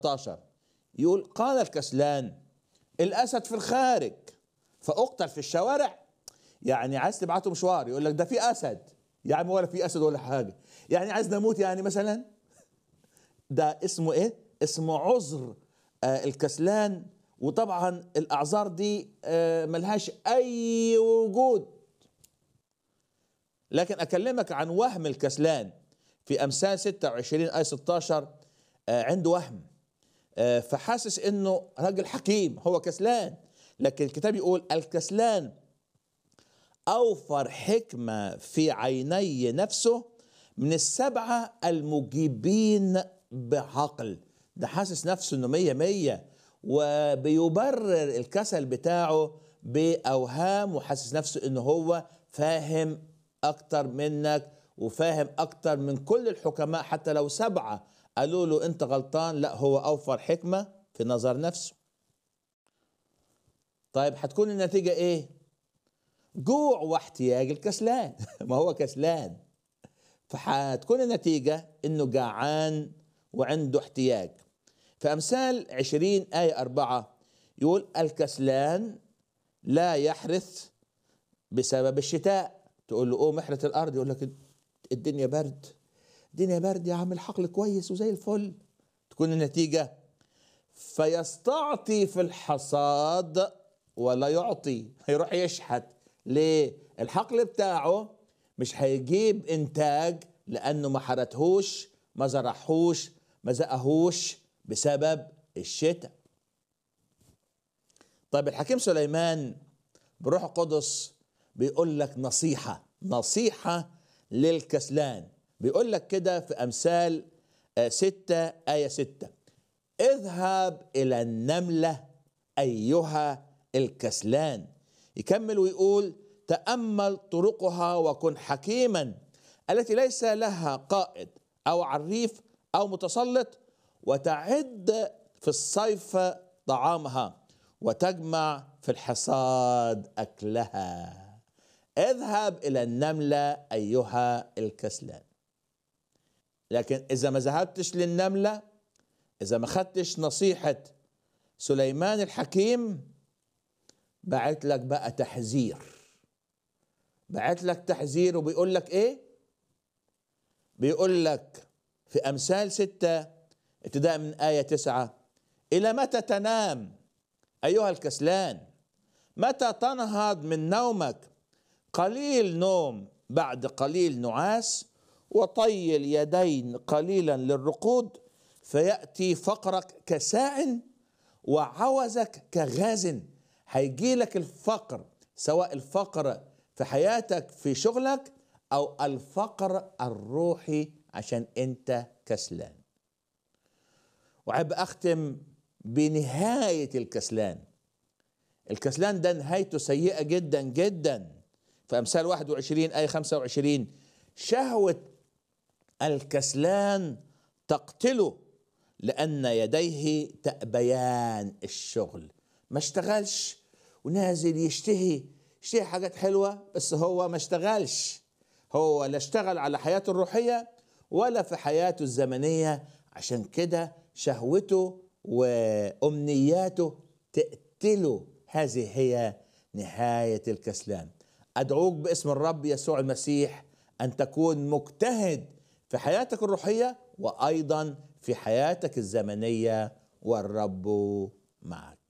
16 يقول قال الكسلان الاسد في الخارج فاقتل في الشوارع يعني عايز تبعته مشوار يقول لك ده في اسد يا عم ولا في اسد ولا حاجه يعني عايز نموت يعني مثلا ده اسمه ايه اسمه عذر آه الكسلان وطبعا الاعذار دي آه ملهاش اي وجود لكن اكلمك عن وهم الكسلان في امثال 26 ايه 16 آه عنده وهم آه فحاسس انه راجل حكيم هو كسلان لكن الكتاب يقول الكسلان اوفر حكمه في عيني نفسه من السبعه المجيبين بعقل ده حاسس نفسه انه مية مية وبيبرر الكسل بتاعه باوهام وحاسس نفسه انه هو فاهم اكتر منك وفاهم اكتر من كل الحكماء حتى لو سبعه قالوا له انت غلطان لا هو اوفر حكمه في نظر نفسه طيب هتكون النتيجه ايه جوع واحتياج الكسلان ما هو كسلان فهتكون النتيجة انه جعان وعنده احتياج في امثال عشرين آية أربعة يقول الكسلان لا يحرث بسبب الشتاء تقول له قوم احرث الارض يقول لك الدنيا برد الدنيا برد يا عم الحقل كويس وزي الفل تكون النتيجة فيستعطي في الحصاد ولا يعطي هيروح يشحت ليه الحقل بتاعه مش هيجيب انتاج لانه ما حرتهوش ما زرعهوش ما زقهوش بسبب الشتاء طيب الحكيم سليمان بروح القدس بيقول لك نصيحة نصيحة للكسلان بيقول لك كده في أمثال ستة آية ستة اذهب إلى النملة أيها الكسلان يكمل ويقول تأمل طرقها وكن حكيما التي ليس لها قائد أو عريف أو متسلط وتعد في الصيف طعامها وتجمع في الحصاد أكلها اذهب إلى النملة أيها الكسلان لكن إذا ما ذهبتش للنملة إذا ما خدتش نصيحة سليمان الحكيم بعت لك بقى تحذير بعت لك تحذير وبيقول لك ايه بيقول لك في امثال ستة ابتداء من آية تسعة إلى متى تنام أيها الكسلان متى تنهض من نومك قليل نوم بعد قليل نعاس وطيل يدين قليلا للرقود فيأتي فقرك كساع وعوزك كغاز هيجي لك الفقر سواء الفقر في حياتك في شغلك او الفقر الروحي عشان انت كسلان وعب اختم بنهايه الكسلان الكسلان ده نهايته سيئه جدا جدا في امثال 21 ايه 25 شهوه الكسلان تقتله لان يديه تأبيان الشغل ما اشتغلش ونازل يشتهي يشتهي حاجات حلوة بس هو ما اشتغلش هو لا اشتغل على حياته الروحية ولا في حياته الزمنية عشان كده شهوته وأمنياته تقتله هذه هي نهاية الكسلان أدعوك باسم الرب يسوع المسيح أن تكون مجتهد في حياتك الروحية وأيضا في حياتك الزمنية والرب معك